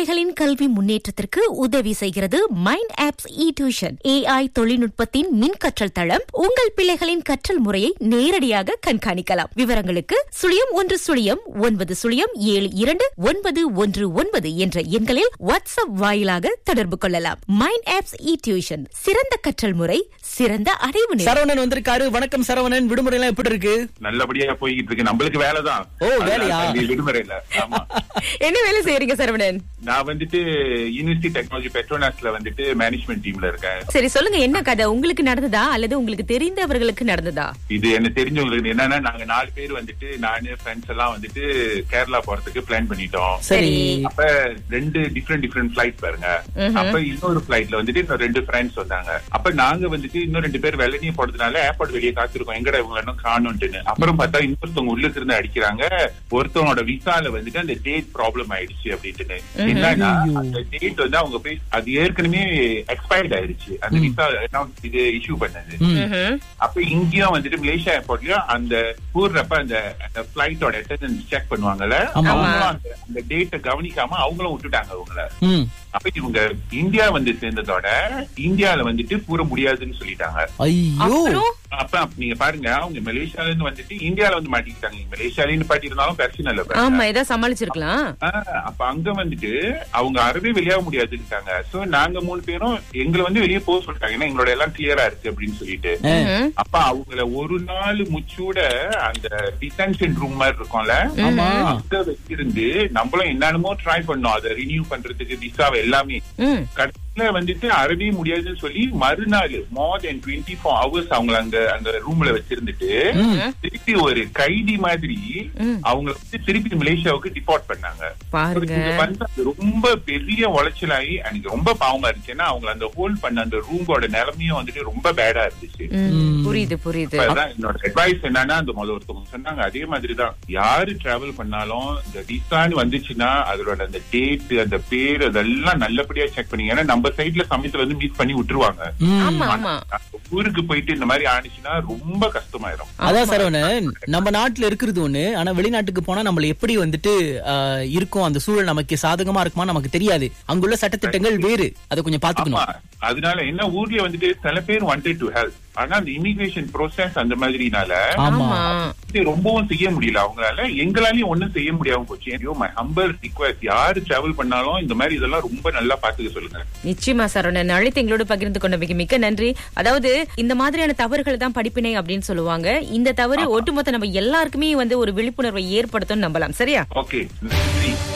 பிள்ளைகளின் கல்வி முன்னேற்றத்திற்கு உதவி செய்கிறது mind apps E tuition AI தொழில்நுட்பத்தின் மின் கற்றல் தளம் உங்கள் பிள்ளைகளின் கற்றல் முறையை நேரடியாக கண்காணிக்கலாம் விவரங்களுக்கு சுழியம் ஒன்று சுழியம் ஒன்பது சுழியம் ஏழு இரண்டு ஒன்பது ஒன்று ஒன்பது என்ற எண்களில் வாட்ஸ்அப் வாயிலாக தொடர்பு கொள்ளலாம் மைண்ட் ஆப்ஸ் இ டியூஷன் சிறந்த கற்றல் முறை சிறந்த அடைவு நிலை சரவணன் வந்திருக்காரு வணக்கம் சரவணன் விடுமுறை எல்லாம் எப்படி இருக்கு நல்லபடியா போய்கிட்டு இருக்கு நம்மளுக்கு வேலைதான் ஓ, வேலையா? அதனால விடுமுறை இல்ல ஆமா என்ன வேலை செய்யறீங்க சரவணன் நான் வந்துட்டு யூனிவர்சிட்டி டெக்னாலஜி பெட்ரோனாஸ்ல வந்துட்டு மேனேஜ்மெண்ட் டீம்ல இருக்கேன் சரி சொல்லுங்க என்ன கதை உங்களுக்கு நடந்ததா அல்லது உங்களுக்கு தெரிந்தவர்களுக்கு நடந்ததா இது என்ன தெரிஞ்சவங்களுக்கு என்னன்னா நாங்க நாலு பேர் வந்துட்டு நானு ஃப்ரெண்ட்ஸ் எல்லாம் வந்துட்டு கேரளா போறதுக்கு பிளான் பண்ணிட்டோம் சரி அப்ப ரெண்டு டிஃப்ரெண்ட் டிஃப்ரெண்ட் ஃபிளைட் பாருங்க அப்ப இன்னொரு ஃபிளைட்ல வந்துட்டு இன்னும் ரெண்டு ஃப்ரெண்ட்ஸ் வந்தாங்க அப்ப நாங்க வந்துட்டு இன்னும் ரெண்டு பேர் வெள்ளனியும் போறதுனால ஏர்போர்ட் வெளியே காத்திருக்கோம் எங்கடா இவங்க இன்னும் காணும்ட்டுன்னு அப்புறம் பார்த்தா இன்னொருத்தவங்க உள்ளுக்கு இருந்து அடிக்கிறாங்க ஒருத்தவனோட விசால வந்துட்டு அந்த டேட் ப்ராப்ளம் ஆயிடுச்சு அப்படின்ட்டு என்னன்னா அந்த டேட் வந்து அவங்க போய் அது ஏற்கனவே எக்ஸ்பயர்ட் ஆயிடுச்சு அந்த விசா இது இஷ்யூ பண்ணது ம்ஹும். அப்ப இங்கேயும் வந்துட்டு மலேசியா ஏர்போர்ட்லயும் அந்த கூடுறப்ப அந்த அந்த பிளைட்டோட அட்டெண்டன்ஸ் செக் பண்ணுவாங்கல்ல ஆமா. அவங்களும் அந்த அந்த டேட்டை கவனிக்காம அவங்களும் விட்டுட்டாங்க அவங்கள ம் அப்ப இவங்க இந்தியா வந்து சேர்ந்ததோட இந்தியால வந்துட்டு கூற முடியாதுன்னு சொல்லிட்டாங்க ஐயோ அப்புறம் அப்ப நீங்க பாருங்க அவங்க மலேசியால இருந்து வந்துட்டு இந்தியால வந்து மாட்டிக்கிட்டாங்க மலேசியால இருந்து பாட்டிருந்தாலும் பிரச்சனை இல்ல பாருங்க. ஆமா ஏதாவது சமாளிச்சிருக்கலாம் ஆ, அப்ப அங்க வந்துட்டு அவங்க அறவே வெளியாக முடியாதுன்னுட்டாங்க சோ நாங்க மூணு பேரும் எங்களை வந்து வெளியே போக சொல்லிட்டாங்க ஏன்னா எங்களோட எல்லாம் கிளியரா இருக்கு அப்படின்னு சொல்லிட்டு ம்ஹும். அப்ப அவங்கள ஒரு நாள் முச்சூட அந்த டிடென்ஷன் ரூம் மாதிரி இருக்கும்ல ஆமா அங்க வச்சிருந்து நம்மளும் என்னென்னமோ ட்ரை பண்ணோம் அதை ரினியூ பண்றதுக்கு விசாவை எல்லாமே ம். கடைசியில வந்துட்டு அறவே முடியாதுன்னு சொல்லி மறுநாள் more than twenty four hours அவங்கள அங்க அந்த ரூம்ல வச்சிருந்துட்டு திருப்பி ஒரு கைதி மாதிரி ம். அவங்க வந்து திருப்பி மலேசியாவுக்கு டிபார்ட் பண்ணாங்க பாருங்க இது வந்து அது ரொம்ப பெரிய உளைச்சலாகி எனக்கு ரொம்ப பாவமா இருந்துச்சு ஏன்னா அவங்க அந்த ஹோல்ட் பண்ண அந்த ரூமோட நிலைமையும் வந்துட்டு ரொம்ப பேடா இருந்துச்சு ம், புரியுது புரியுது இப்ப அதான் என்னோட அட்வைஸ் என்னன்னா அந்த முதல்ல ஒருத்தவங்க சொன்னாங்க அதே மாதிரிதான் யாரு டிராவல் பண்ணாலும் இந்த விசான்னு வந்துச்சுன்னா அதோட அந்த டேட் அந்த பேர் அதெல்லாம் நல்லபடியா செக் பண்ணீங்க ஏன்னா நம்ம சைட்ல சமயத்துல வந்து மீட் பண்ணி விட்டுருவாங்க ஆமா ஆமா அந்த ஊருக்கு போயிட்டு இந்த மாதிரி ஆனிச்சுன்னா ரொம்ப கஷ்டமாயிரும் அதான் சரவணன் நம்ம நாட்டுல இருக்கிறது ஒண்ணு ஆனா வெளிநாட்டுக்கு போனா நம்மள எப்படி வந்துட்டு ஆஹ், இருக்கும் அந்த சூழல் நமக்கு சாதகமா இருக்குமா நமக்கு தெரியாது அங்குள்ள சட்டத்திட்டங்கள் வேறு அதை கொஞ்சம் ஆமா பாத்துக்கணும் அதனால என்ன ஊர்ல வந்துட்டு சில பேர் wanted டு ஹெல்ப் ஆனா அந்த இமிகிரேஷன் ப்ரோசஸ் அந்த மாதிரினால ஆமா ஆமா இது ரொம்பவும் செய்ய முடியல அவங்களால எங்களாலையும் ஒண்ணும் செய்ய முடியாம போச்சு ஐயோ மை ஹம்பர் ரிக்வஸ்ட் யாரு டிராவல் பண்ணாலும் இந்த மாதிரி இதெல்லாம் ரொம்ப நல்லா பாத்துக்க சொல்லுங்க நிச்சயமா சரவணன் அழைத்து எங்களோட பகிர்ந்து கொண்டமைக்கு மிக்க நன்றி அதாவது இந்த மாதிரியான தவறுகள் தான் படிப்பினை அப்படின்னு சொல்லுவாங்க இந்த தவறு ஒட்டுமொத்த நம்ம எல்லாருக்குமே வந்து ஒரு விழிப்புணர்வை ஏற்படுத்தும் நம்பலாம் சரியா ஓகே நன்றி